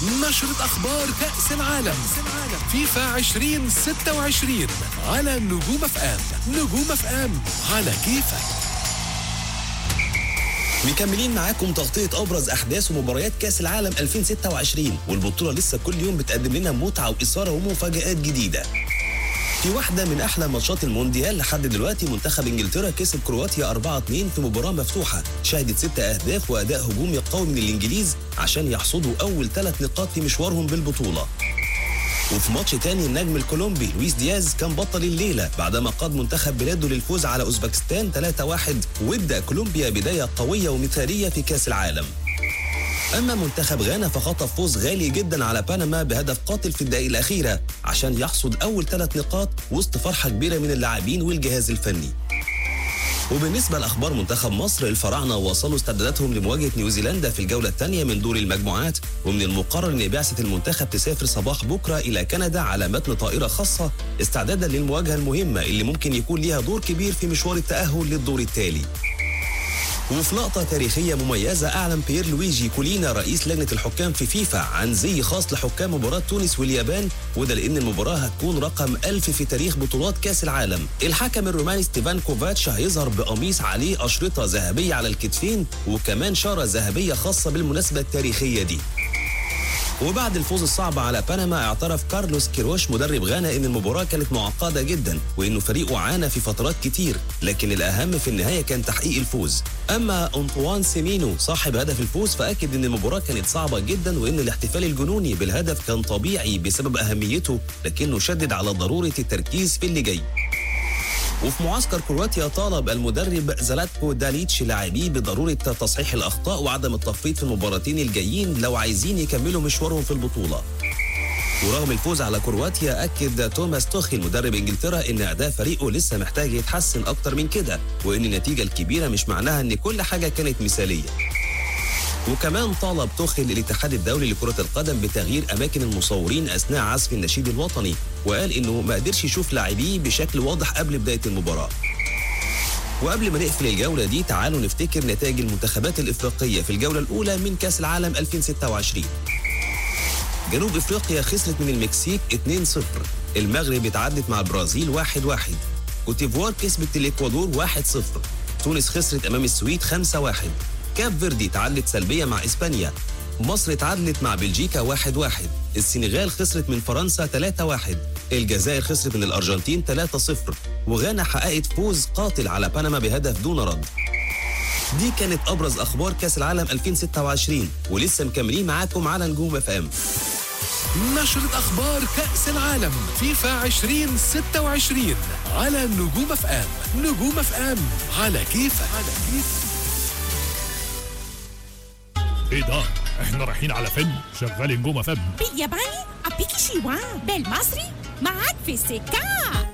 نشرة أخبار كأس العالم فيفا 2026 على نجوم اف ام نجوم اف ام على كيفك مكملين معاكم تغطية أبرز أحداث ومباريات كأس العالم 2026 والبطولة لسه كل يوم بتقدم لنا متعة وإثارة ومفاجآت جديدة في واحدة من أحلى ماتشات المونديال لحد دلوقتي منتخب إنجلترا كسب كرواتيا 4-2 في مباراة مفتوحة شهدت ست أهداف وأداء هجومي قوي من الإنجليز عشان يحصدوا أول ثلاث نقاط في مشوارهم بالبطولة وفي ماتش تاني النجم الكولومبي لويس دياز كان بطل الليلة بعدما قاد منتخب بلاده للفوز على أوزبكستان 3-1 وابدأ كولومبيا بداية قوية ومثالية في كأس العالم أما منتخب غانا فخطف فوز غالي جدا على بنما بهدف قاتل في الدقائق الأخيرة عشان يحصد أول ثلاث نقاط وسط فرحة كبيرة من اللاعبين والجهاز الفني وبالنسبة لأخبار منتخب مصر الفراعنة وصلوا استعداداتهم لمواجهة نيوزيلندا في الجولة الثانية من دور المجموعات ومن المقرر أن بعثة المنتخب تسافر صباح بكرة إلى كندا على متن طائرة خاصة استعدادا للمواجهة المهمة اللي ممكن يكون ليها دور كبير في مشوار التأهل للدور التالي وفي لقطة تاريخية مميزة أعلن بيير لويجي كولينا رئيس لجنة الحكام في فيفا عن زي خاص لحكام مباراة تونس واليابان وده لأن المباراة هتكون رقم ألف في تاريخ بطولات كأس العالم الحكم الروماني ستيفان كوفاتش هيظهر بقميص عليه أشرطة ذهبية على الكتفين وكمان شارة ذهبية خاصة بالمناسبة التاريخية دي وبعد الفوز الصعب على بنما اعترف كارلوس كيروش مدرب غانا ان المباراه كانت معقده جدا وانه فريقه عانى في فترات كتير لكن الاهم في النهايه كان تحقيق الفوز اما انطوان سيمينو صاحب هدف الفوز فاكد ان المباراه كانت صعبه جدا وان الاحتفال الجنوني بالهدف كان طبيعي بسبب اهميته لكنه شدد على ضروره التركيز في اللي جاي وفي معسكر كرواتيا طالب المدرب زلاتكو داليتش لاعبيه بضروره تصحيح الاخطاء وعدم التفريط في المباراتين الجايين لو عايزين يكملوا مشوارهم في البطوله. ورغم الفوز على كرواتيا اكد توماس توخيل مدرب انجلترا ان اداء فريقه لسه محتاج يتحسن اكتر من كده وان النتيجه الكبيره مش معناها ان كل حاجه كانت مثاليه. وكمان طالب توخيل الاتحاد الدولي لكرة القدم بتغيير أماكن المصورين أثناء عزف النشيد الوطني وقال إنه ما قدرش يشوف لاعبيه بشكل واضح قبل بداية المباراة وقبل ما نقفل الجولة دي تعالوا نفتكر نتائج المنتخبات الإفريقية في الجولة الأولى من كأس العالم 2026 جنوب إفريقيا خسرت من المكسيك 2-0 المغرب اتعادلت مع البرازيل 1-1 كوتيفوار كسبت الإكوادور 1-0 تونس خسرت أمام السويد 5-1 كاب فيردي تعادلت سلبية مع إسبانيا مصر اتعادلت مع بلجيكا 1-1 واحد واحد. السنغال خسرت من فرنسا 3-1 الجزائر خسرت من الأرجنتين 3-0 وغانا حققت فوز قاتل على بنما بهدف دون رد دي كانت أبرز أخبار كأس العالم 2026 ولسه مكملين معاكم على نجوم اف ام نشرة أخبار كأس العالم فيفا 2026 على نجوم اف ام نجوم اف ام على كيفك على كيفك ايه ده؟ احنا رايحين على فيلم شغال نجوم فم بالياباني أبيكي شيوا بالمصري معاك في السكة